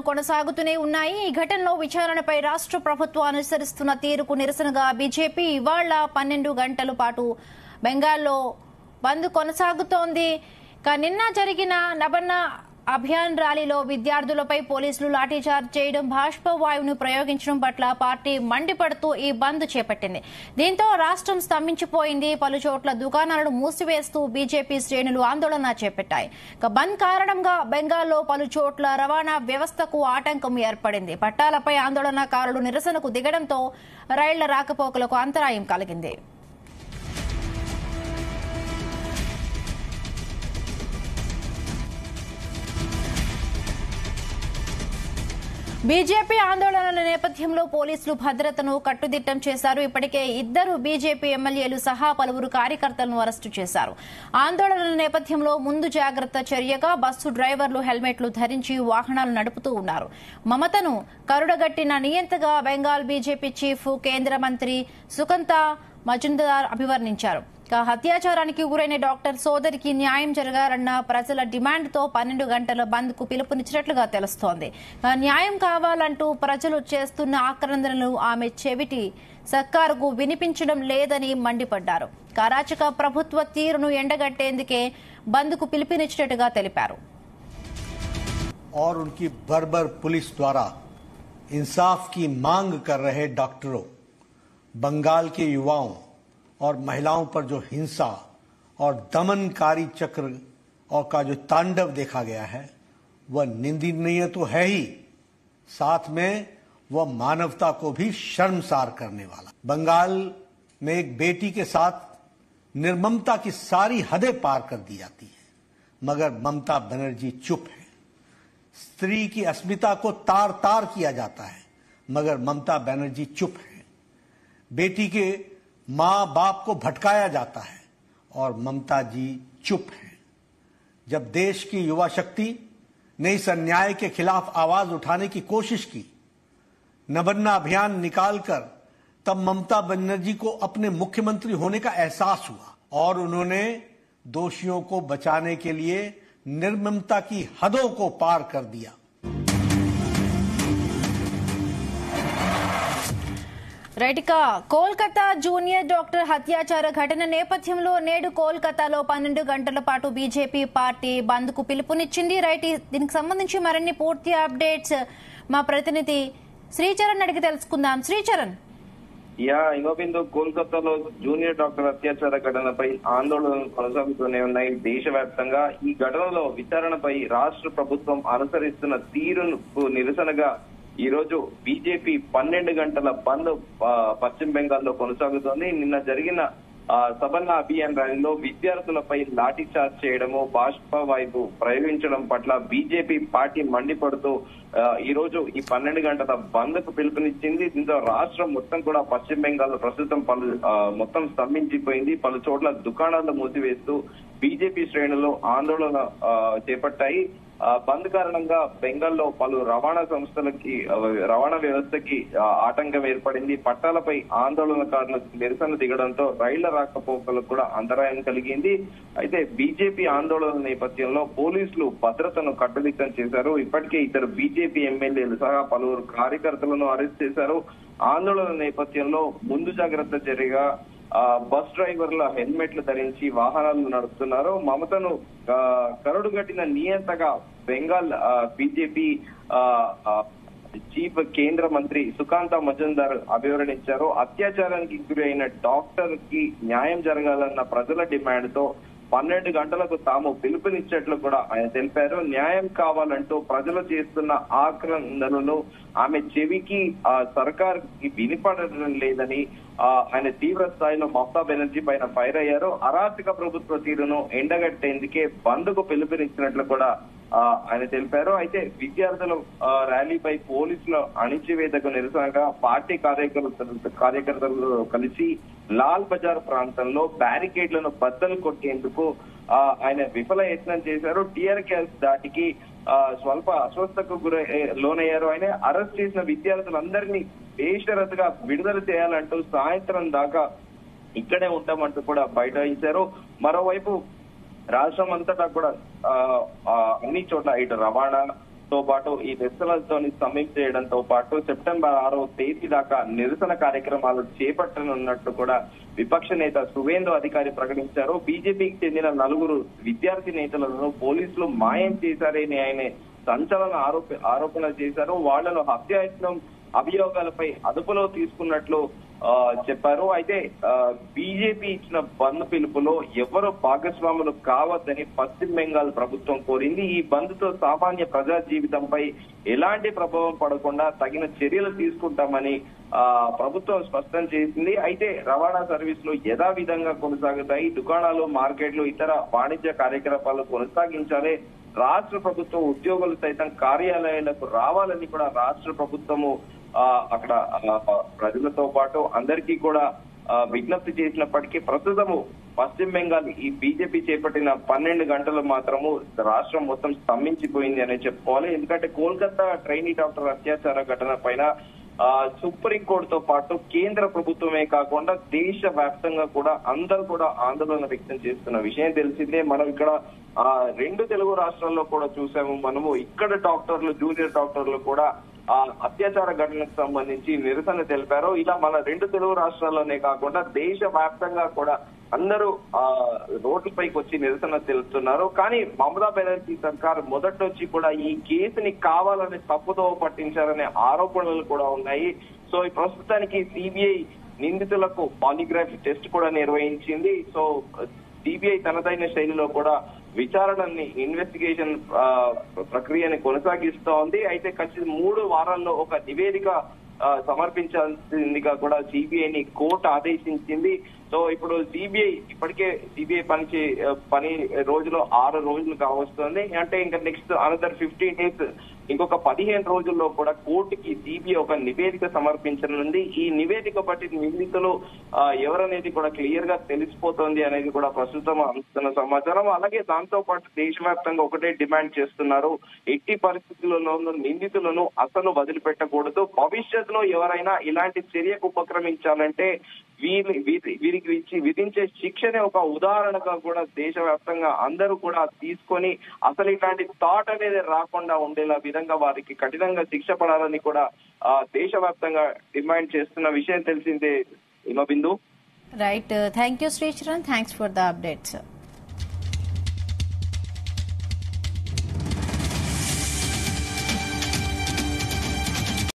కొనసాగుతూనే ఉన్నాయి ఈ ఘటనలో విచారణపై రాష్ట్ర ప్రభుత్వం అనుసరిస్తున్న తీరుకు నిరసనగా బీజేపీ ఇవాళ పన్నెండు గంటల పాటు బెంగాల్లో బంద్ కొనసాగుతోంది ఇక నిన్న జరిగిన నబన్న అభియాన్ ర్యాలీలో విద్యార్థులపై పోలీసులు లాఠీచార్జ్ చేయడం బాష్పవాయువును ప్రయోగించడం పట్ల పార్టీ మండిపడుతూ ఈ బంద్ చేపట్టింది దీంతో రాష్ట్రం స్తంభించిపోయింది పలు చోట్ల దుకాణాలను మూసివేస్తూ బీజేపీ శ్రేణులు ఆందోళన చేపట్టాయి ఇక బంద్ కారణంగా బెంగాల్లో పలు చోట్ల రవాణా వ్యవస్థకు ఆటంకం ఏర్పడింది పట్టాలపై ఆందోళనకారులు నిరసనకు దిగడంతో రైళ్ల రాకపోకలకు అంతరాయం కలిగింది బీజేపీ ఆందోళనల నేపథ్యంలో పోలీసులు భద్రతను కట్టుదిట్టం చేశారు ఇప్పటికే ఇద్దరు బీజేపీ ఎమ్మెల్యేలు సహా పలువురు కార్యకర్తలను అరెస్టు చేశారు ఆందోళనల నేపథ్యంలో ముందు జాగ్రత్త చర్యగా బస్సు డ్రైవర్లు హెల్మెట్లు ధరించి వాహనాలు నడుపుతూ ఉన్నారు మమతను కరుడగట్టిన నియంతగా బెంగాల్ బీజేపీ చీఫ్ కేంద్ర మంత్రి సుకంత మజుందార్ అభివర్ణించారు ఇక హత్యాచారానికి గురైన డాక్టర్ సోదరికి న్యాయం జరగాలన్న ప్రజల డిమాండ్తో పన్నెండు గంటల బంద్ కు పిలుపునిచ్చినట్లుగా తెలుస్తోంది ఇక న్యాయం కావాలంటూ ప్రజలు చేస్తున్న ఆక్రందనలు ఆమె చెవిటి సర్కారుకు వినిపించడం లేదని మండిపడ్డారు ఇక అరాచక ప్రభుత్వ తీరును ఎండగట్టేందుకే బంద్కు పిలుపునిచ్చినట్టుగా తెలిపారు और उनकी बर्बर पुलिस द्वारा इंसाफ की मांग कर रहे डॉक्टरों बंगाल के युवाओं और महिलाओं पर जो हिंसा और दमनकारी चक्र और का जो तांडव देखा गया है वह निंदनीय तो है ही साथ में वह मानवता को भी शर्मसार करने वाला बंगाल में एक बेटी के साथ निर्ममता की सारी हदें पार कर दी जाती है मगर ममता बनर्जी चुप है स्त्री की अस्मिता को तार तार किया जाता है मगर ममता बनर्जी चुप है बेटी के मां बाप को भटकाया जाता है और ममता जी चुप है जब देश की युवा शक्ति ने इस अन्याय के खिलाफ आवाज उठाने की कोशिश की नबन्ना अभियान निकालकर तब ममता बनर्जी को अपने मुख्यमंत्री होने का एहसास हुआ और उन्होंने दोषियों को बचाने के लिए निर्ममता की हदों को पार कर दिया రైట్ ఇక కోల్కతా జూనియర్ డాక్టర్ హత్యాచార ఘటన నేపథ్యంలో నేడు కోల్కతాలో పన్నెండు గంటల పాటు బీజేపీ పార్టీ బంద్ కు పిలుపునిచ్చింది రైట్ ఈ- దీనికి సంబంధించి మరిన్ని పూర్తి అప్డేట్స్ మా ప్రతినిధి శ్రీచరణ్ అడిగి తెలుసుకుందాం శ్రీచరణ్ యా ఇంకోబిందు కోల్కతాలో జూనియర్ డాక్టర్ అత్యాచార ఘటనపై ఆందోళనలు కొనసాగుతూనే ఉన్నాయి దేశవ్యాప్తంగా ఈ ఘటనలో విచారణపై రాష్ట్ర ప్రభుత్వం అనుసరిస్తున్న తీరుకు నిరసనగా ఈ రోజు బీజేపీ పన్నెండు గంటల బంద్ ఆ, పశ్చిమ బెంగాల్లో కొనసాగుతోంది నిన్న జరిగిన ఆ, సబర్ణ అభియాన్ ర్యాలీలో విద్యార్థులపై లాఠీ చార్జ్ చేయడము బాష్పవాయువు ప్రయోగించడం పట్ల బీజేపీ పార్టీ మండిపడుతూ ఆ, ఈ రోజు ఈ పన్నెండు గంటల బంద్ కు పిలుపునిచ్చింది దీంతో రాష్ట్రం మొత్తం కూడా పశ్చిమ బెంగాల్ ప్రస్తుతం పలు ఆ, మొత్తం స్తంభించిపోయింది పలు చోట్ల దుకాణాలు మూసివేస్తూ బీజేపీ శ్రేణులు ఆందోళన ఆ, చేపట్టాయి ఆ, బంద్ కారణంగా బెంగాల్లో పలు రవాణా సంస్థలకి ఆ, రవాణా వ్యవస్థకి ఆ, ఆటంకం ఏర్పడింది పట్టాలపై ఆందోళనకారులకు నిరసన దిగడంతో రైళ్ల రాకపోకలకు కూడా అంతరాయం కలిగింది అయితే బీజేపీ ఆందోళన నేపథ్యంలో పోలీసులు భద్రతను కట్టుదిట్టం చేశారు ఇప్పటికే ఇద్దరు బీజేపీ ఎమ్మెల్యేలు సహా పలువురు కార్యకర్తలను అరెస్ట్ చేశారు ఆందోళన నేపథ్యంలో ముందు జాగ్రత్త చర్యగా ఆ, బస్ డ్రైవర్ల హెల్మెట్లు ధరించి వాహనాలు నడుపుతున్నారు మమతను ఆ, కరడుగట్టిన నియంతగా బెంగాల్ బీజేపీ చీఫ్ కేంద్ర మంత్రి సుకాంత మజుందార్ అభివర్ణించారు అత్యాచారానికి గురైన డాక్టర్ కి న్యాయం జరగాలన్న ప్రజల డిమాండ్ తో పన్నెండు గంటలకు తాము పిలుపునిచ్చేట్లు కూడా ఆయన తెలిపారు న్యాయం కావాలంటూ ప్రజలు చేస్తున్న ఆక్రందనలు ఆమె చెవికి ఆ సర్కార్ కి వినిపడడం లేదని ఆ, ఆయన తీవ్ర స్థాయిలో మమతా బెనర్జీ పైన ఫైర్ అయ్యారు అరాచక ప్రభుత్వ తీరును ఎండగట్టేందుకే బంద్ కు పిలుపునిచ్చినట్లు కూడా ఆ, ఆయన తెలిపారు అయితే విద్యార్థుల ఆ, ర్యాలీపై పోలీసుల అణిచివేతకు నిరసనగా పార్టీ కార్యకర్తలు కార్యకర్తలు కలిసి లాల్ బజార్ ప్రాంతంలో బ్యారికేడ్లను బద్దలు కొట్టేందుకు ఆ, ఆయన విఫల యత్నం చేశారు టీఆర్ గ్యాస్ దాటికి ఆ, స్వల్ప అస్వస్థకు గురై లోనయ్యారు ఆయన అరెస్ట్ చేసిన విద్యార్థులందరినీ బేషరతుగా విడుదల చేయాలంటూ సాయంత్రం దాకా ఇక్కడే ఉంటామంటూ కూడా బయటయించారు మరోవైపు రాష్ట్రం అంతటా కూడా ఆ, ఆ, అన్ని చోట్ల ఇటు రవాణా తో పాటు ఈ నిరసనలతో సమీక్ష చేయడంతో పాటు సెప్టెంబర్ ఆరో తేదీ దాకా నిరసన కార్యక్రమాలు చేపట్టనున్నట్టు కూడా విపక్ష నేత సువేందు అధికారి ప్రకటించారు బీజేపీకి చెందిన నలుగురు విద్యార్థి నేతలను పోలీసులు మాయం చేశారని ఆయన సంచలన ఆరోప ఆరోపణ చేశారు వాళ్లను హత్యాయత్నం అభియోగాలపై అదుపులో తీసుకున్నట్లు ఆ, చెప్పారు అయితే బీజేపీ ఇచ్చిన బంద్ పిలుపులో ఎవరు భాగస్వాములు కావద్దని పశ్చిమ బెంగాల్ ప్రభుత్వం కోరింది ఈ బంద్ తో సామాన్య ప్రజా జీవితంపై ఎలాంటి ప్రభావం పడకుండా తగిన చర్యలు తీసుకుంటామని ఆ ప్రభుత్వం స్పష్టం చేసింది అయితే రవాణా సర్వీసులు యథావిధంగా కొనసాగుతాయి దుకాణాలు మార్కెట్లు ఇతర వాణిజ్య కార్యకలాపాలు కొనసాగించాలి రాష్ట్ర ప్రభుత్వం ఉద్యోగులు సైతం కార్యాలయాలకు రావాలని కూడా రాష్ట్ర ప్రభుత్వము ఆ అక్కడ ఆ, ప్రజలతో పాటు అందరికీ కూడా ఆ, విజ్ఞప్తి చేసినప్పటికీ ప్రస్తుతము పశ్చిమ బెంగాల్ ఈ బీజేపీ చేపట్టిన పన్నెండు గంటలు మాత్రము రాష్ట్రం మొత్తం స్తంభించిపోయింది అనే చెప్పుకోవాలి ఎందుకంటే కోల్కతా ట్రైనీ డాక్టర్ అత్యాచార ఘటన పైన ఆ, సుప్రీంకోర్టుతో పాటు కేంద్ర ప్రభుత్వమే కాకుండా దేశ వ్యాప్తంగా కూడా అందరూ కూడా ఆందోళన వ్యక్తం చేస్తున్న విషయం తెలిసిందే మనం ఇక్కడ ఆ రెండు తెలుగు రాష్ట్రాల్లో కూడా చూసాము మనము ఇక్కడ డాక్టర్లు జూనియర్ డాక్టర్లు కూడా ఆ అత్యాచార ఘటనకు సంబంధించి నిరసన తెలిపారు ఇలా మన రెండు తెలుగు రాష్ట్రాల్లోనే కాకుండా దేశ వ్యాప్తంగా కూడా అందరూ ఆ రోడ్లపైకి వచ్చి నిరసన తెలుపుతున్నారు కానీ మమతా బెనర్జీ సర్కార్ మొదటి నుంచి కూడా ఈ కేసుని కావాలని తప్పుదో పట్టించారనే ఆరోపణలు కూడా ఉన్నాయి సో ఈ ప్రస్తుతానికి సిబిఐ నిందితులకు పాలిగ్రాఫ్ టెస్ట్ కూడా నిర్వహించింది సో సిబిఐ తనదైన శైలిలో కూడా విచారణని ఇన్వెస్టిగేషన్ ఆ, ప్రక్రియని కొనసాగిస్తోంది అయితే ఖచ్చితంగా మూడు వారాల్లో ఒక నివేదిక ఆ, సమర్పించాల్సిందిగా కూడా సిబిఐని కోర్టు ఆదేశించింది సో ఇప్పుడు సిబిఐ ఇప్పటికే సిబిఐ పని చే- పని రోజులు ఆరు రోజులు కావస్తుంది అంటే ఇంకా నెక్స్ట్ అనదర్ ఫిఫ్టీన్ డేస్ ఇంకొక పదిహేను రోజుల్లో కూడా కోర్టుకి సిబిఐ ఒక నివేదిక సమర్పించనుంది ఈ నివేదిక బట్టి నిందితులు ఆ, ఎవరనేది కూడా క్లియర్ గా తెలిసిపోతోంది అనేది కూడా ప్రస్తుతం అందుతున్న సమాచారం అలాగే దాంతో పాటు దేశవ్యాప్తంగా ఒకటే డిమాండ్ చేస్తున్నారు ఎట్టి పరిస్థితుల్లోనూ నిందితులను అసలు వదిలిపెట్టకూడదు భవిష్యత్తులో ఎవరైనా ఇలాంటి చర్యకు ఉపక్రమించాలంటే వీరి వీరి- వీరికి ఇచ్చి విధించే శిక్షనే ఒక ఉదాహరణగా కూడా దేశవ్యాప్తంగా అందరూ కూడా తీసుకొని అసలు ఇట్లాంటి థాట్ అనేది రాకుండా ఉండేలా విధంగా వారికి కఠినంగా శిక్ష పడాలని కూడా ఆ, దేశవ్యాప్తంగా డిమాండ్ చేస్తున్న విషయం తెలిసిందే Himabindu right thank you Sricharan thanks for the updates